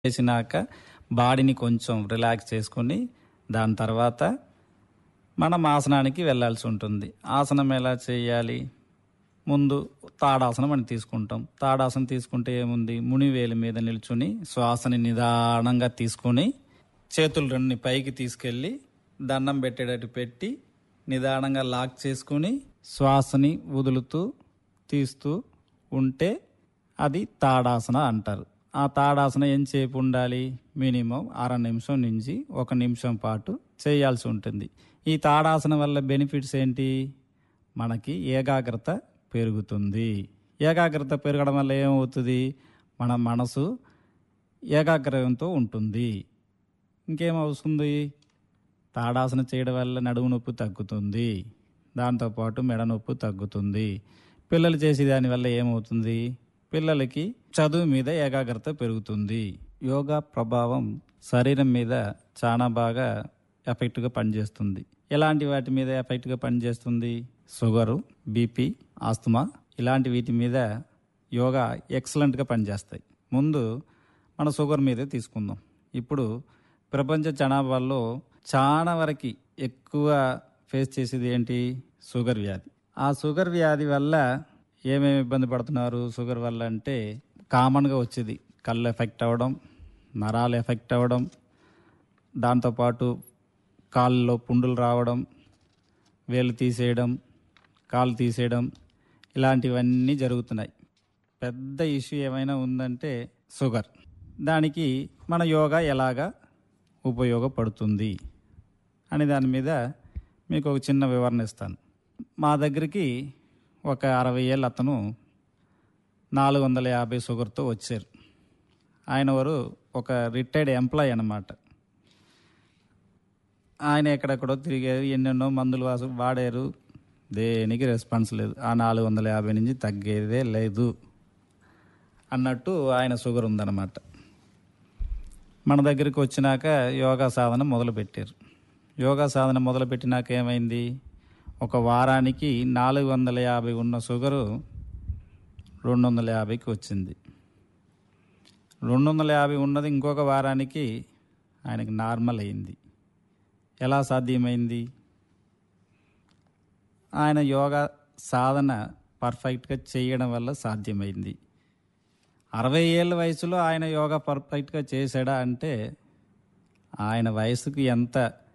చేసినాక బాడీని కొంచెం రిలాక్స్ చేసుకొని దాని తర్వాత మనం ఆసనానికి వెళ్ళాల్సి ఉంటుంది ఆసనం ఎలా చేయాలి ముందు తాడాసనం అని తీసుకుంటాం తాడాసనం తీసుకుంటే ఏముంది మునివేలి మీద నిల్చుని శ్వాసని నిదానంగా తీసుకొని చేతులు రెండు పైకి తీసుకెళ్ళి దండం పెట్టేటట్టు పెట్టి నిదానంగా లాక్ చేసుకుని శ్వాసని వదులుతూ తీస్తూ ఉంటే అది తాడాసన అంటారు ఆ తాడాసన ఎంతసేపు ఉండాలి మినిమం అర నిమిషం నుంచి ఒక నిమిషం పాటు చేయాల్సి ఉంటుంది ఈ తాడాసన వల్ల బెనిఫిట్స్ ఏంటి మనకి ఏకాగ్రత పెరుగుతుంది ఏకాగ్రత పెరగడం వల్ల ఏమవుతుంది మన మనసు ఏకాగ్రతంతో ఉంటుంది ఇంకేమవుతుంది తాడాసన చేయడం వల్ల నడుము నొప్పి తగ్గుతుంది దాంతోపాటు మెడ నొప్పి తగ్గుతుంది పిల్లలు చేసే దానివల్ల ఏమవుతుంది పిల్లలకి చదువు మీద ఏకాగ్రత పెరుగుతుంది యోగా ప్రభావం శరీరం మీద చాలా బాగా ఎఫెక్ట్గా పనిచేస్తుంది ఎలాంటి వాటి మీద ఎఫెక్ట్గా పనిచేస్తుంది షుగరు బీపీ ఆస్తమా ఇలాంటి వీటి మీద యోగా ఎక్సలెంట్గా పనిచేస్తాయి ముందు మన షుగర్ మీదే తీసుకుందాం ఇప్పుడు ప్రపంచ జనాభాలో చాలా వరకు ఎక్కువ ఫేస్ చేసేది ఏంటి షుగర్ వ్యాధి ఆ షుగర్ వ్యాధి వల్ల ఏమేమి ఇబ్బంది పడుతున్నారు షుగర్ వల్ల అంటే కామన్గా వచ్చేది కళ్ళు ఎఫెక్ట్ అవ్వడం నరాలు ఎఫెక్ట్ అవ్వడం దాంతోపాటు కాళ్ళలో పుండులు రావడం వేలు తీసేయడం కాలు తీసేయడం ఇలాంటివన్నీ జరుగుతున్నాయి పెద్ద ఇష్యూ ఏమైనా ఉందంటే షుగర్ దానికి మన యోగా ఎలాగా ఉపయోగపడుతుంది అని దాని మీద మీకు ఒక చిన్న వివరణ ఇస్తాను మా దగ్గరికి ఒక అరవై ఏళ్ళ అతను నాలుగు వందల యాభై షుగర్తో వచ్చారు ఆయన వారు ఒక రిటైర్డ్ ఎంప్లాయ్ అన్నమాట ఆయన ఎక్కడెక్కడో తిరిగారు ఎన్నెన్నో మందులు వాసు- వాడారు దేనికి రెస్పాన్స్ లేదు ఆ నాలుగు వందల యాభై నుంచి తగ్గేదే లేదు అన్నట్టు ఆయన షుగర్ ఉందన్నమాట మన దగ్గరికి వచ్చినాక యోగా సాధన మొదలుపెట్టారు యోగా సాధన మొదలుపెట్టినాక ఏమైంది ఒక వారానికి నాలుగు వందల యాభై ఉన్న షుగరు రెండు వందల యాభైకి వచ్చింది రెండు వందల యాభై ఉన్నది ఇంకొక వారానికి ఆయనకి నార్మల్ అయింది ఎలా సాధ్యమైంది ఆయన యోగా సాధన పర్ఫెక్ట్గా చేయడం వల్ల సాధ్యమైంది అరవై ఏళ్ళ వయసులో ఆయన యోగా పర్ఫెక్ట్గా చేశాడా అంటే ఆయన వయసుకు ఎంత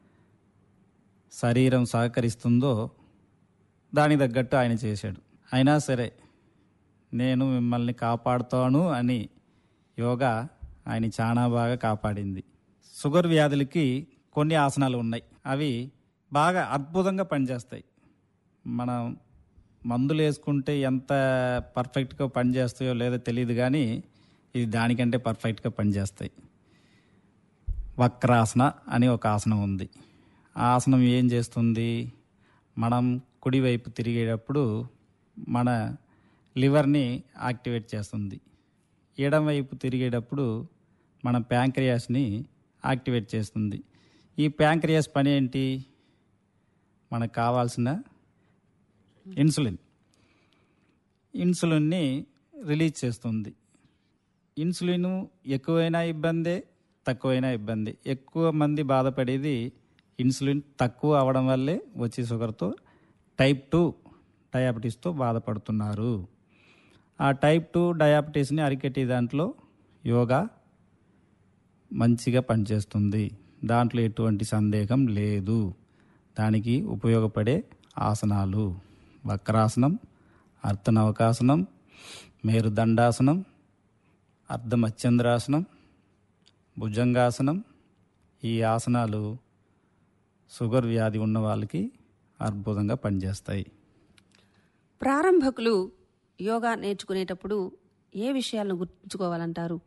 శరీరం సహకరిస్తుందో దానికి తగ్గట్టు ఆయన చేశాడు అయినా సరే నేను మిమ్మల్ని కాపాడుతాను అని యోగా ఆయన చాలా బాగా కాపాడింది షుగర్ వ్యాధులకి కొన్ని ఆసనాలు ఉన్నాయి అవి బాగా అద్భుతంగా పనిచేస్తాయి మనం మందులు వేసుకుంటే ఎంత పర్ఫెక్ట్గా పనిచేస్తాయో లేదో తెలియదు కానీ ఇది దానికంటే పర్ఫెక్ట్గా పనిచేస్తాయి వక్రాసన అని ఒక ఆసనం ఉంది ఆ ఆసనం ఏం చేస్తుంది మనం కుడివైపు తిరిగేటప్పుడు మన లివర్ని యాక్టివేట్ చేస్తుంది ఎడం వైపు తిరిగేటప్పుడు మన ప్యాంక్రియాస్ని యాక్టివేట్ చేస్తుంది ఈ ప్యాంక్రియాస్ పని ఏంటి మనకు కావాల్సిన ఇన్సులిన్ ఇన్సులిన్ని రిలీజ్ చేస్తుంది ఇన్సులిన్ ఎక్కువైనా ఇబ్బందే తక్కువైనా ఇబ్బంది ఎక్కువ మంది బాధపడేది ఇన్సులిన్ తక్కువ అవడం వల్లే వచ్చే షుగర్తో టైప్ టూ డయాబెటీస్తో బాధపడుతున్నారు ఆ టైప్ టూ డయాబెటీస్ని అరికట్టే దాంట్లో యోగా మంచిగా పనిచేస్తుంది దాంట్లో ఎటువంటి సందేహం లేదు దానికి ఉపయోగపడే ఆసనాలు వక్రాసనం అర్ధనవకాసనం మేరుదండాసనం అర్ధమత్యంద్రాసనం భుజంగాసనం ఈ ఆసనాలు షుగర్ వ్యాధి ఉన్న వాళ్ళకి అద్భుతంగా పనిచేస్తాయి ప్రారంభకులు యోగా నేర్చుకునేటప్పుడు ఏ విషయాలను గుర్తుంచుకోవాలంటారు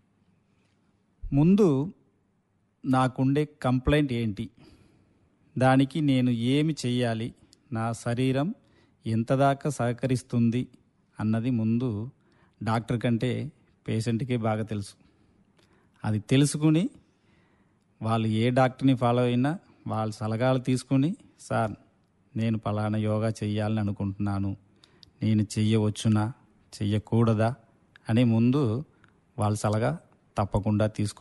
ముందు నాకుండే కంప్లైంట్ ఏంటి దానికి నేను ఏమి చెయ్యాలి నా శరీరం ఎంత దాకా సహకరిస్తుంది అన్నది ముందు డాక్టర్ కంటే పేషెంట్కే బాగా తెలుసు అది తెలుసుకుని వాళ్ళు ఏ డాక్టర్ని ఫాలో అయినా వాళ్ళ సలహాలు తీసుకుని సార్ నేను పలానా యోగా చెయ్యాలని అనుకుంటున్నాను నేను చెయ్యవచ్చునా చెయ్యకూడదా అని ముందు వాళ్ళ సలహా తప్పకుండా తీసుకో